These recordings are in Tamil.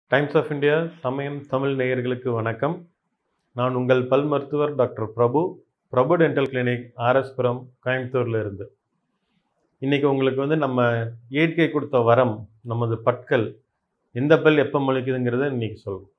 டைம்ஸ் ஆஃப் இந்தியா சமயம் தமிழ் நேயர்களுக்கு வணக்கம் நான் உங்கள் பல் மருத்துவர் doctor Prabhu Prabhu dental clinic RS Puram கோயம்புத்தூர்ல இருந்து இன்றைக்கி உங்களுக்கு வந்து நம்ம இயற்கை கொடுத்த வரம் நமது பற்கள் எந்த பல் எப்போ முளைக்குதுங்கிறத இன்றைக்கி சொல்லுவோம்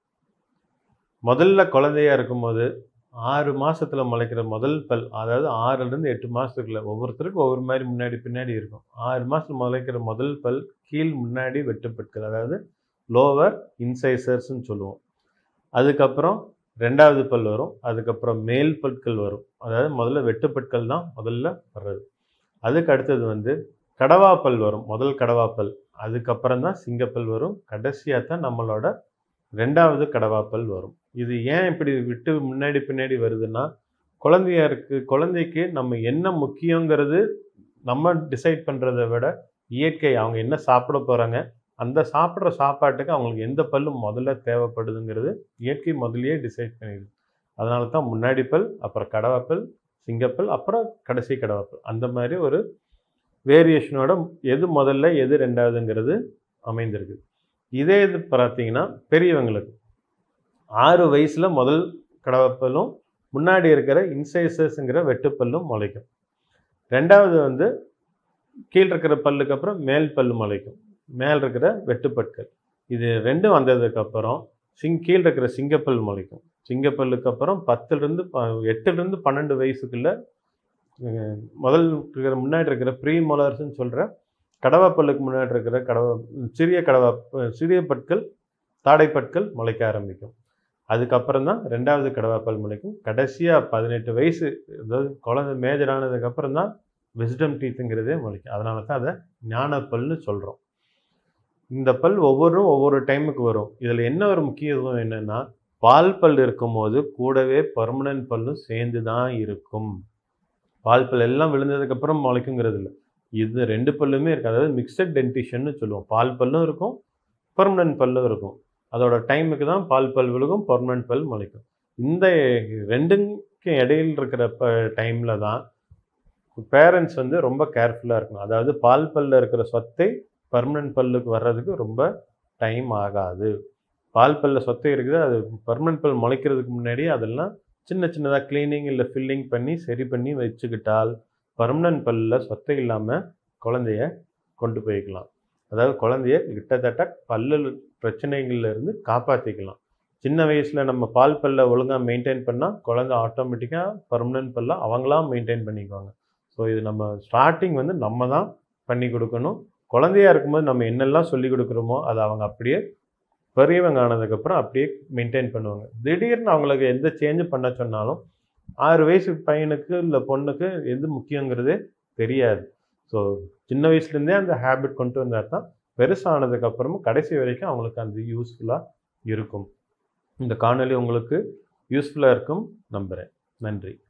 முதல்ல குழந்தையா இருக்கும்போது ஆறு மாசத்துல முளைக்கிற முதல் பல் அதாவது ஆறுலேருந்து எட்டு மாதத்துக்குள்ள ஒவ்வொருத்தருக்கும் ஒவ்வொரு மாதிரி முன்னாடி பின்னாடி இருக்கும் ஆறு மாதத்துல முளைக்கிற முதல் பல் கீழ் முன்னாடி வெட்டுப்பற்கள் அதாவது லோவர் இன்சைசர்ஸ்னு சொல்லுவோம் அதுக்கப்புறம் ரெண்டாவது பல் வரும் அதுக்கப்புறம் மேல் பற்கள் வரும் அதாவது முதல்ல வெட்டுப்பற்கள் தான் முதல்ல வர்றது அதுக்கு அடுத்தது வந்து கடவாப்பல் வரும் முதல் கடவாப்பல் அதுக்கப்புறம் தான் சிங்கப்பல் வரும் கடைசியாக தான் நம்மளோட ரெண்டாவது கடவாப்பல் வரும் இது ஏன் இப்படி விட்டு முன்னாடி பின்னாடி வருதுன்னா குழந்தையா இருக்கு குழந்தைக்கு நம்ம என்ன முக்கியங்கிறது நம்ம டிசைட் பண்ணுறதை விட இயற்கை அவங்க என்ன சாப்பிட போகிறாங்க அந்த சாப்பிட்ற சாப்பாட்டுக்கு அவங்களுக்கு எந்த பல்லு முதல்ல தேவைப்படுதுங்கிறது இயற்கை முதல்லயே டிசைட் பண்ணிடுது அதனால தான் முன்னாடி பல் அப்புறம் கடவாப்பல் சிங்கப்பல் அப்புறம் கடைசி கடவாப்பல் அந்த மாதிரி ஒரு வேரியேஷனோட எது முதல்ல எது ரெண்டாவதுங்கிறது அமைந்திருக்கு இதே இது பார்த்தீங்கன்னா பெரியவங்களுக்கு ஆறு வயசில் முதல் கடவாப்பல்லும் முன்னாடி இருக்கிற இன்சைசஸ்ங்கிற வெட்டுப்பல்லும் முளைக்கும் ரெண்டாவது வந்து கீழ் இருக்கிற பல்லுக்கு அப்புறம் மேல் பல்லு முளைக்கும் மேல் இருக்கிற வெட்டுப்பற்கள் இது ரெண்டும் வந்ததுக்கப்புறம் சிங் கீழ் இருக்கிற சிங்கப்பல் முளைக்கும் சிங்கப்பல்லுக்கு அப்புறம் பத்துலேருந்து ப எட்டுலேருந்து பன்னெண்டு வயசுக்குள்ள அஹ், முதல் இருக்கிற முன்னாடி இருக்கிற ப்ரீ மொலர்ஸ்ன்னு சொல்கிற கடவாப்பல்லுக்கு முன்னாடி இருக்கிற கடவா சிறிய கடவா சிறிய பற்கள் தாடைப்பற்கள் முளைக்க ஆரம்பிக்கும் அதுக்கப்புறம் தான் ரெண்டாவது கடவாப்பல் முளைக்கும் கடைசியாக பதினெட்டு வயசு அதாவது குழந்தை மேஜர் ஆனதுக்கப்புறம் தான் விஸ்டம் டீத்துங்கிறதே முளைக்கும் அதனால தான் அதை ஞானப்பல்னு சொல்கிறோம் இந்த பல் ஒவ்வொன்றும் ஒவ்வொரு டைமுக்கு வரும் இதில் என்ன ஒரு முக்கியத்துவம் என்னென்னா பால் பல் இருக்கும்போது கூடவே பர்மனன்ட் பல்லும் சேர்ந்து தான் இருக்கும் பால் பல் எல்லாம் விழுந்ததுக்கப்புறம் முளைக்குங்கிறது இல்லை இது ரெண்டு பல்லுமே இருக்குது அதாவது மிக்சட் டென்டிஷன்னு சொல்லுவோம் பால் பல்லும் இருக்கும் பர்மனன்ட் பல்லும் இருக்கும் அதோட டைமுக்கு தான் பால் பல் விழுகும் பர்மனன்ட் பல் முளைக்கும் இந்த ரெண்டுக்கும் இடையில் இருக்கிற ப டைமில் தான் பேரண்ட்ஸ் வந்து ரொம்ப கேர்ஃபுல்லாக இருக்கணும் அதாவது பால் பல்ல இருக்கிற சொத்தை பர்மனன்ட் பல்லுக்கு வர்றதுக்கு ரொம்ப டைம் ஆகாது பால் பல்ல சொத்தை இருக்குது அது பர்மனன்ட் பல் முளைக்கிறதுக்கு முன்னாடி அதெல்லாம் சின்ன சின்னதாக க்ளீனிங் இல்லை ஃபில்லிங் பண்ணி சரி பண்ணி வச்சுக்கிட்டால் பர்மனன்ட் பல்ல சொத்தை இல்லாமல் குழந்தைய கொண்டு போய்க்கலாம் அதாவது குழந்தைய கிட்டத்தட்ட பல்லு பிரச்சனைகள்ல இருந்து காப்பாற்றிக்கலாம் சின்ன வயசில் நம்ம பால் பல்ல ஒழுங்காக மெயின்டைன் பண்ணால் குழந்தை ஆட்டோமேட்டிக்காக பர்மனன்ட் பல்ல அவங்களாம் மெயின்டைன் பண்ணிக்குவாங்க ஸோ இது நம்ம ஸ்டார்டிங் வந்து நம்ம தான் பண்ணி கொடுக்கணும் குழந்தையா இருக்கும்போது நம்ம என்னெல்லாம் சொல்லி கொடுக்குறோமோ அதை அவங்க அப்படியே பெரியவங்க ஆனதுக்கப்புறம் அப்படியே மெயின்டைன் பண்ணுவாங்க திடீர்னு அவங்களுக்கு எந்த சேஞ்சும் பண்ண சொன்னாலும் ஆறு வயசு பையனுக்கு இல்லை பொண்ணுக்கு எது முக்கியங்கிறதே தெரியாது ஸோ சின்ன வயசுலேருந்தே அந்த ஹேபிட் கொண்டு வந்தால் தான் பெருசானதுக்கப்புறமும் கடைசி வரைக்கும் அவங்களுக்கு அந்த யூஸ்ஃபுல்லாக இருக்கும் இந்த காணொளி உங்களுக்கு யூஸ்ஃபுல்லாக இருக்கும் நம்புகிறேன் நன்றி